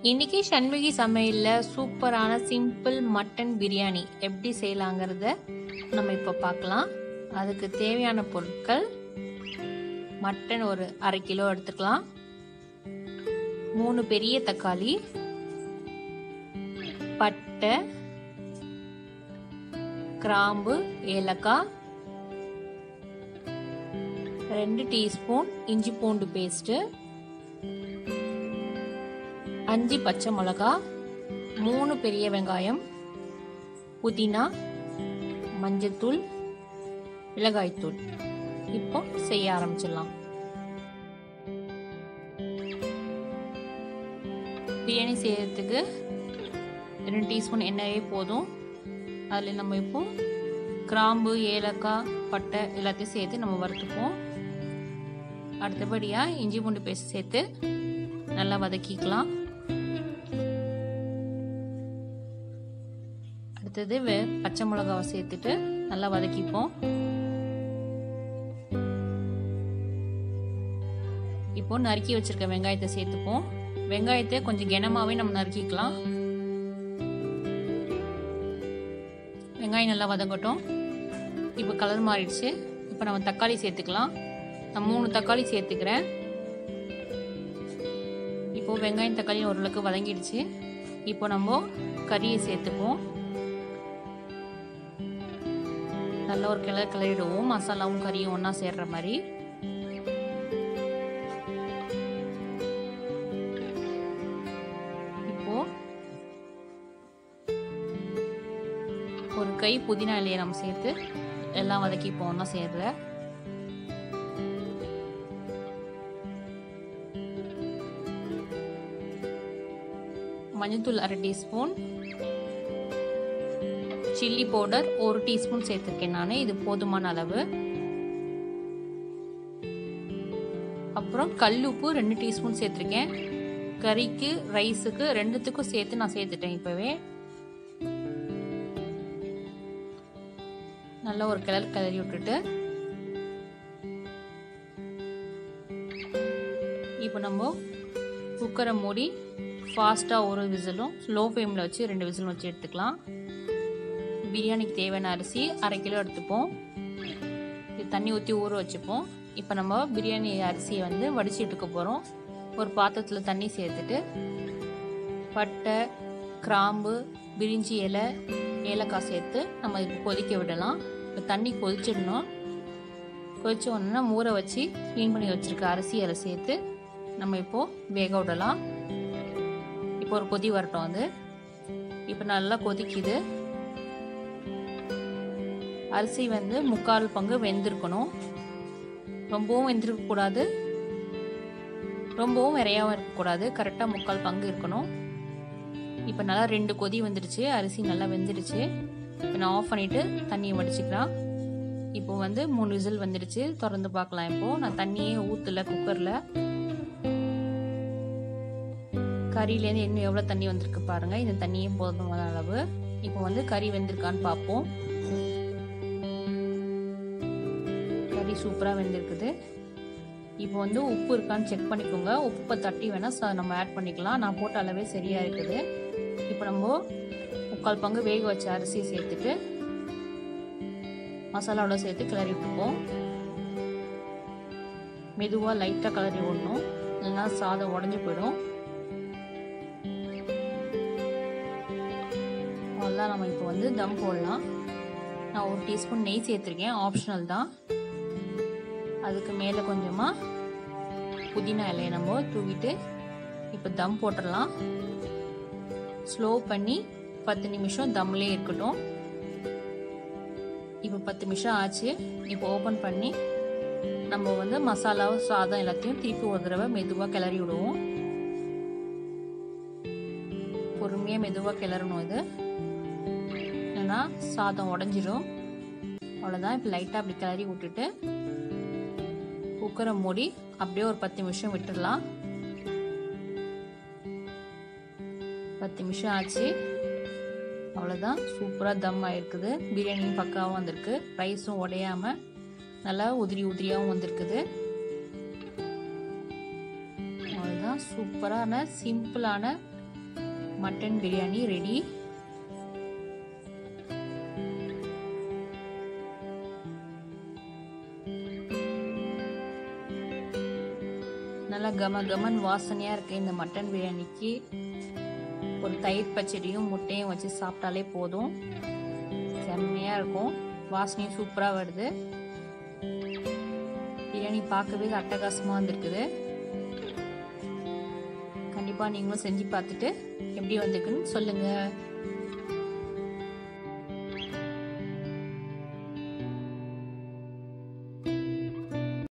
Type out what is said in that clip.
இன்னைக்கு சண்முகி சமையலில் சூப்பரான சிம்பிள் மட்டன் பிரியாணி எப்படி செய்யலாங்கிறத நம்ம இப்போ பார்க்கலாம் அதுக்கு தேவையான பொருட்கள் மட்டன் ஒரு அரை கிலோ எடுத்துக்கலாம் மூணு பெரிய தக்காளி பட்டை கிராம்பு ஏலக்காய் ரெண்டு டீஸ்பூன் இஞ்சி பூண்டு பேஸ்ட்டு அஞ்சு பச்சை மிளகா மூணு பெரிய வெங்காயம் புதினா மஞ்சத்தூள் மிளகாய்த்தூள் இப்போ செய்ய ஆரம்பிச்சிடலாம் பிரியாணி செய்யறதுக்கு ரெண்டு டீஸ்பூன் எண்ணெயே போதும் அதில் நம்ம இப்போ கிராம்பு ஏலக்காய் பட்டை எல்லாத்தையும் சேர்த்து நம்ம வறுத்துப்போம் அடுத்தபடியாக இஞ்சி பூண்டு பேஸ்ட் சேர்த்து நல்லா வதக்கிக்கலாம் அடுத்தது வெ பச்சை மிளகாவை சேர்த்துட்டு நல்லா வதக்கிப்போம் இப்போ நறுக்கி வச்சிருக்க வெங்காயத்தை சேர்த்துப்போம் வெங்காயத்தை கொஞ்சம் கனமாவே நம்ம நறுக்கிக்கலாம் வெங்காயம் நல்லா வதங்கட்டும் இப்போ கலர் மாறிடுச்சு இப்போ நம்ம தக்காளி சேர்த்துக்கலாம் நான் மூணு தக்காளி சேர்த்துக்கிறேன் இப்போ வெங்காயம் தக்காளி ஓரளவுக்கு வதங்கிடுச்சு இப்போ நம்ம கறியை சேர்த்துப்போம் நல்ல ஒரு கிளர் கிளறிடுவோம் மசாலாவும் கறியும் ஒன்றா சேர்ற மாதிரி இப்போ ஒரு கை புதினா இலையை நம்ம சேர்த்து எல்லாம் வதக்கிப்போம் ஒன்றா சேர்ற மஞ்சத்தூள் அரை டீஸ்பூன் சில்லி பவுடர் ஒரு டீஸ்பூன் சேர்த்துருக்கேன் நான் இது போதுமான அளவு அப்புறம் கல் உப்பு ரெண்டு டீஸ்பூன் சேர்த்துருக்கேன் கறிக்கு ரைஸுக்கு ரெண்டுத்துக்கும் சேர்த்து நான் சேர்த்துட்டேன் இப்போவே நல்லா ஒரு கிளர் கிளறி விட்டுட்டு இப்போ நம்ம குக்கரை மூடி ஃபாஸ்ட்டாக ஒரு விசிலும் ஸ்லோ ஃப்ளேமில் வச்சு ரெண்டு விசிலும் வச்சு எடுத்துக்கலாம் பிரியாணிக்கு தேவையான அரிசி அரை கிலோ எடுத்துப்போம் இது தண்ணி ஊற்றி ஊற வச்சுப்போம் இப்போ நம்ம பிரியாணி அரிசியை வந்து வடிச்சு எடுக்க போகிறோம் ஒரு பாத்திரத்தில் தண்ணி சேர்த்துட்டு பட்டை கிராம்பு பிரிஞ்சி இலை ஏலக்காய் சேர்த்து நம்ம இது கொதிக்க விடலாம் இப்போ தண்ணி கொதிச்சிடணும் கொதிச்ச உடனே ஊற வச்சு க்ளீன் பண்ணி வச்சுருக்க அரிசி அதில் சேர்த்து நம்ம இப்போது வேக விடலாம் இப்போ ஒரு கொதி வரட்டும் அது இப்போ நல்லா கொதிக்குது அரிசி வந்து முக்கால் பங்கு வெந்திருக்கணும் ரொம்பவும் வெந்திருக்கக்கூடாது ரொம்பவும் விரையாகவும் இருக்கக்கூடாது கரெக்டாக முக்கால் பங்கு இருக்கணும் இப்போ நல்லா ரெண்டு கொதி வந்துடுச்சு அரிசி நல்லா வெந்துடுச்சு இப்போ நான் ஆஃப் பண்ணிவிட்டு தண்ணியை வடிச்சுக்கலாம் இப்போ வந்து மூணு விசில் வந்துடுச்சு திறந்து பார்க்கலாம் இப்போது நான் தண்ணியே ஊற்றல குக்கரில் கறியிலேருந்து இன்னும் எவ்வளோ தண்ணி வந்திருக்கு பாருங்கள் இந்த தண்ணியே போதுமான அளவு இப்போ வந்து கறி வெந்திருக்கான்னு பார்ப்போம் கறி சூப்பராக வெந்திருக்குது இப்போ வந்து உப்பு இருக்கான்னு செக் பண்ணிக்கோங்க உப்பை தட்டி வேணால் நம்ம ஆட் பண்ணிக்கலாம் நான் போட்ட அளவே சரியாக இருக்குது இப்போ நம்ம முக்கால் பங்கு வேக வச்ச அரிசியை சேர்த்துட்டு மசாலாவோட சேர்த்து கிளறி விட்டுப்போம் மெதுவாக லைட்டாக கிளறி விடணும் இல்லைன்னா சாதம் உடஞ்சி போயிடும் அவ்வளோதான் நம்ம இப்போ வந்து தம் போடலாம் நான் ஒரு டீஸ்பூன் நெய் சேர்த்துருக்கேன் ஆப்ஷனல் தான் அதுக்கு மேலே கொஞ்சமாக புதினா இலையை நம்ம தூவிட்டு இப்போ தம் போட்டுடலாம் ஸ்லோ பண்ணி பத்து நிமிஷம் தம்லேயே இருக்கட்டும் இப்போ பத்து நிமிஷம் ஆச்சு இப்போ ஓப்பன் பண்ணி நம்ம வந்து மசாலா சாதம் எல்லாத்தையும் திருப்பி ஒரு தடவை மெதுவாக கிளறி விடுவோம் பொறுமையாக மெதுவாக கிளறணும் இது இல்லைன்னா சாதம் உடஞ்சிடும் அவ்வளோதான் இப்போ லைட்டாக அப்படி கிளறி விட்டுட்டு குக்கரை மூடி அப்படியே ஒரு பத்து நிமிஷம் விட்டுடலாம் பத்து நிமிஷம் ஆச்சு அவ்வளோதான் சூப்பராக தம் ஆயிருக்குது பிரியாணியும் பக்காவும் வந்திருக்கு ரைஸும் உடையாமல் நல்லா உதிரி உதிரியாகவும் வந்திருக்குது அவ்வளோதான் சூப்பரான சிம்பிளான மட்டன் பிரியாணி ரெடி நல்லா கம கமன் வாசனையாக இருக்குது இந்த மட்டன் பிரியாணிக்கு ஒரு தயிர் பச்சடியும் முட்டையும் வச்சு சாப்பிட்டாலே போதும் செம்மையாக இருக்கும் வாசனையும் சூப்பராக வருது பிரியாணி பார்க்கவே அட்டகாசமாக வந்திருக்குது கண்டிப்பாக நீங்களும் செஞ்சு பார்த்துட்டு எப்படி வந்திருக்குன்னு சொல்லுங்கள்